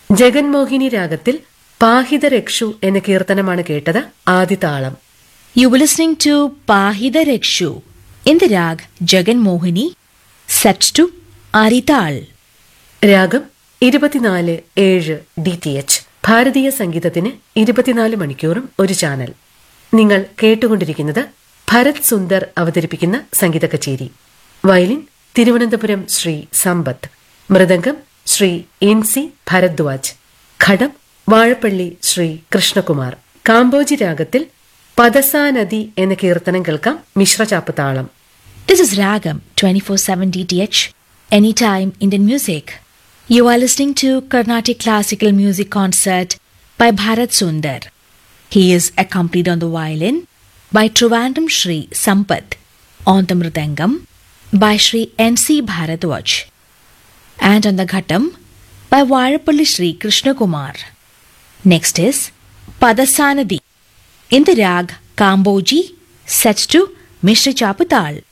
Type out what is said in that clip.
ജഗൻമോഹിനി രാഗത്തിൽ പാഹിത രക്ഷു എന്ന കീർത്തനമാണ് കേട്ടത് ആദിതാളം You were listening to Pahida Rekshu in the rag Jagan Mohini, set to Arital. രാഗം ഇരുപത്തിനാല് ഏഴ് ഡി ടി എച്ച് ഭാരതീയ സംഗീതത്തിന് ഇരുപത്തിനാല് മണിക്കൂറും ഒരു ചാനൽ നിങ്ങൾ കേട്ടുകൊണ്ടിരിക്കുന്നത് ഭരത് സുന്ദർ അവതരിപ്പിക്കുന്ന സംഗീത കച്ചേരി വയലിൻ തിരുവനന്തപുരം ശ്രീ സമ്പത്ത് മൃദംഗം ശ്രീ എൻ സി ഭരദ്വാജ് ഘടം വാഴപ്പള്ളി ശ്രീ കൃഷ്ണകുമാർ കാമ്പോജി രാഗത്തിൽ പദസാനദി എന്ന കീർത്തനം കേൾക്കാം മിശ്രചാപ്പ് താളം This is Ragam 24/7 DTH, anytime Indian music. You are listening to Carnatic Classical Music Concert by Bharat Sundar. He is accompanied on the violin by Trivandrum Shri Sampath, on the mridangam by Shri N.C. Bharadwaj, and on the ghatam by Varapalli Shri Krishna Kumar. Next is Padasanadi in the rag Kamboji set to Mishra Chapatal.